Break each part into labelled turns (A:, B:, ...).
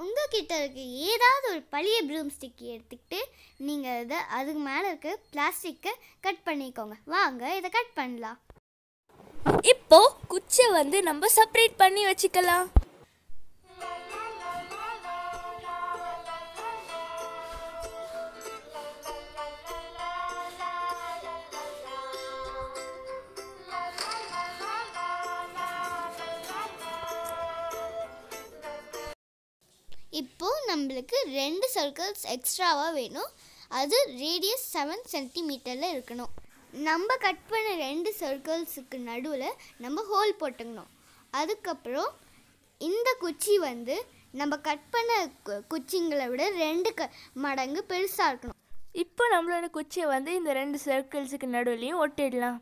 A: உங்ககிட்ட இருக்க ஏதாவது ஒரு பழைய ப்ரூம் ஸ்டிக் எடுத்துக்கிட்டு நீங்கள் இதை அதுக்கு மேலே இருக்க பிளாஸ்டிக்கை கட் பண்ணிக்கோங்க வாங்க இதை கட் பண்ணலாம்
B: இப்போ குச்சியை வந்து நம்ம செப்பரேட் பண்ணி வச்சுக்கலாம்
A: இப்போது நம்மளுக்கு ரெண்டு சர்க்கிள்ஸ் எக்ஸ்ட்ராவாக வேணும் அது ரேடியஸ் செவன் சென்டிமீட்டரில் இருக்கணும் நம்ம கட் பண்ண ரெண்டு சர்க்கிள்ஸுக்கு நடுவில் நம்ம ஹோல் போட்டுக்கணும் அதுக்கப்புறம் இந்த குச்சி வந்து நம்ம கட் பண்ண கு- குச்சிங்களை விட ரெண்டு க மடங்கு பெருசாக இருக்கணும்
B: இப்போ நம்மளோட குச்சியை வந்து இந்த ரெண்டு சர்க்கிள்ஸுக்கு நடுவுலையும் ஒட்டிடலாம்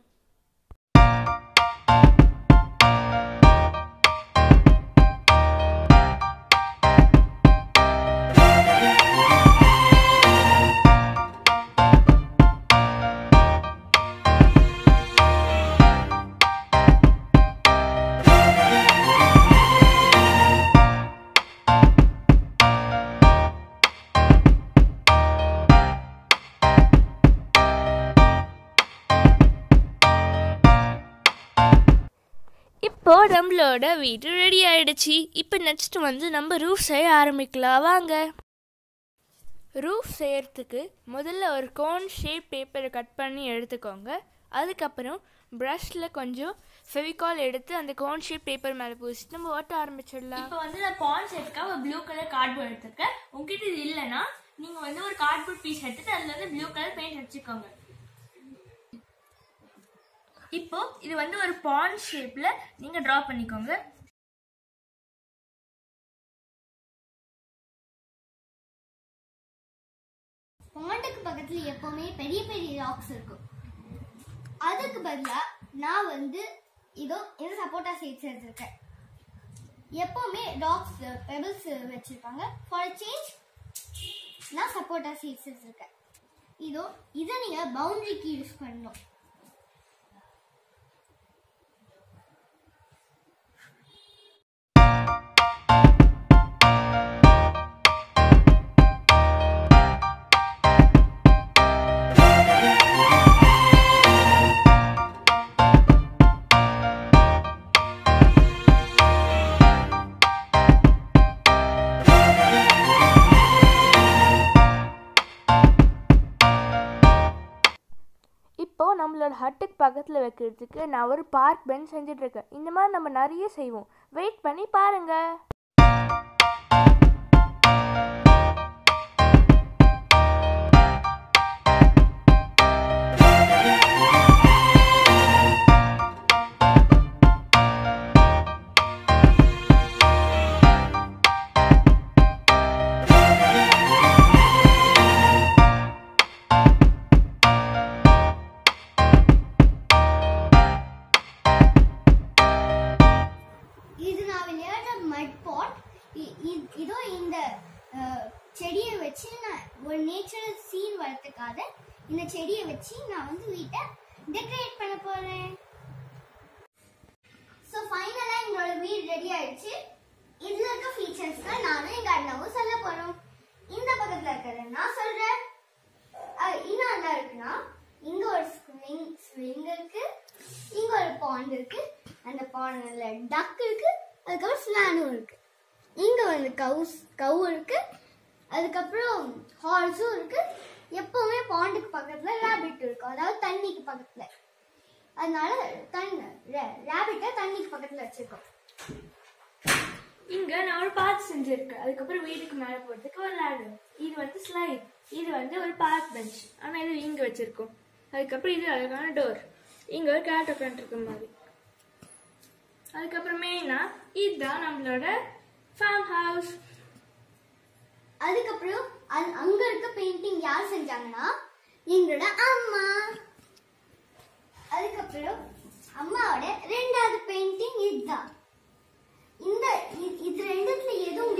B: இப்போ நம்மளோட வீடு ரெடி ஆயிடுச்சு இப்போ நெக்ஸ்ட் வந்து நம்ம ரூஃப் செய்ய ஆரம்பிக்கலாம் வாங்க ரூஃப் செய்யறதுக்கு முதல்ல ஒரு கோன் ஷேப் பேப்பரை கட் பண்ணி எடுத்துக்கோங்க அதுக்கப்புறம் ப்ரஷில் கொஞ்சம் ஃபெவிகால் எடுத்து அந்த கோன் ஷேப் பேப்பர் மேலே பூசிட்டு நம்ம ஓட்ட ஆரம்பிச்சிடலாம் இப்போ வந்து நான் பான் ஷேப்க்காக ஒரு ப்ளூ கலர் கார்ட்போர்ட் எடுத்திருக்கேன் உங்ககிட்ட இது இல்லைன்னா நீங்கள் வந்து ஒரு கார்ட்போர்ட் பீஸ் எடுத்துட்டு அதில் வந்து ப்ளூ கலர் பெயிண்ட் அடிச்சுக்கோங்க இப்போ இது வந்து ஒரு பான் ஷேப்ல நீங்க டிரா பண்ணிக்கோங்க
A: பாண்டுக்கு பக்கத்தில் எப்போவுமே பெரிய பெரிய ராக்ஸ் இருக்கும் அதுக்கு பதிலாக நான் வந்து இதோ இது சப்போட்டா சீட்ஸ் எடுத்திருக்கேன் எப்போவுமே ராக்ஸ் பெபிள்ஸ் வச்சுருப்பாங்க ஃபார் சேஞ்ச் நான் சப்போட்டா சீட்ஸ் எடுத்திருக்கேன் இதோ இதை நீங்கள் பவுண்டரிக்கு யூஸ் பண்ணணும்
B: இப்போ நம்மளோட ஹட்டுக்கு பக்கத்தில் வைக்கிறதுக்கு நான் ஒரு பார்க் பெஞ்ச் செஞ்சுட்டு இருக்கேன் இந்த மாதிரி நம்ம நிறைய செய்வோம் வெயிட் பண்ணி பாருங்க
A: இது நான் விளையாடுற மட் பாட் இதோ இந்த அஹ், செடியை வச்சு நான் ஒரு நேச்சுரல் சீன் வளர்த்துக்காத இந்த செடியை வச்சு நான் வந்து வீட்டை டெக்கரேட் பண்ண போறேன் ஸோ ஃபைனலாக எங்களோட வீடு ரெடி ஆயிடுச்சு இதுல இருக்க ஃபீச்சர்ஸ் தான் நானும் எங்க அண்ணாவும் சொல்ல போறோம் இந்த பக்கத்துல இருக்கிறத நான் சொல்றேன் அஹ், இன்னும் என்ன இருக்குன்னா இங்க ஒரு ஸ்விங் ஸ்விங் இருக்கு இங்க ஒரு பாண்ட் இருக்கு அந்த பாண்ட்ல டக் இருக்கு அதுக்கப்புறம் ஸ்லானும் இருக்கு இங்க வந்து கவுஸ் கவு இருக்கு அதுக்கப்புறம் ஹார்ஸும் இருக்கு எப்பவுமே பாண்டுக்கு பக்கத்துல ரேபிட் இருக்கும் அதாவது தண்ணிக்கு பக்கத்துல அதனால தண்ணி ரேபிட்டை தண்ணிக்கு பக்கத்துல வச்சிருக்கோம்
B: இங்க நான் ஒரு பாத் செஞ்சிருக்கேன் அதுக்கப்புறம் வீட்டுக்கு மேலே போறதுக்கு ஒரு ladder இது வந்து ஸ்லைட் இது வந்து ஒரு பார்க் பெஞ்ச் ஆனா இது இங்க வச்சிருக்கோம் அதுக்கப்புறம் இது அழகான டோர் இங்க ஒரு கேட் உட்காந்துருக்க மாதிரி அதுக்கப்புறம் மெயினா இதுதான் நம்மளோட ஃபார்ம் ஹவுஸ்
A: அதுக்கப்புறம் அ- அங்க இருக்க பெயிண்டிங் யார் செஞ்சாங்கன்னா எங்களோட அம்மா அதுக்கப்புறம் அம்மாவோட ரெண்டாவது பெயிண்டிங் இதுதான் இந்த இ- இது ரெண்டுத்துல எது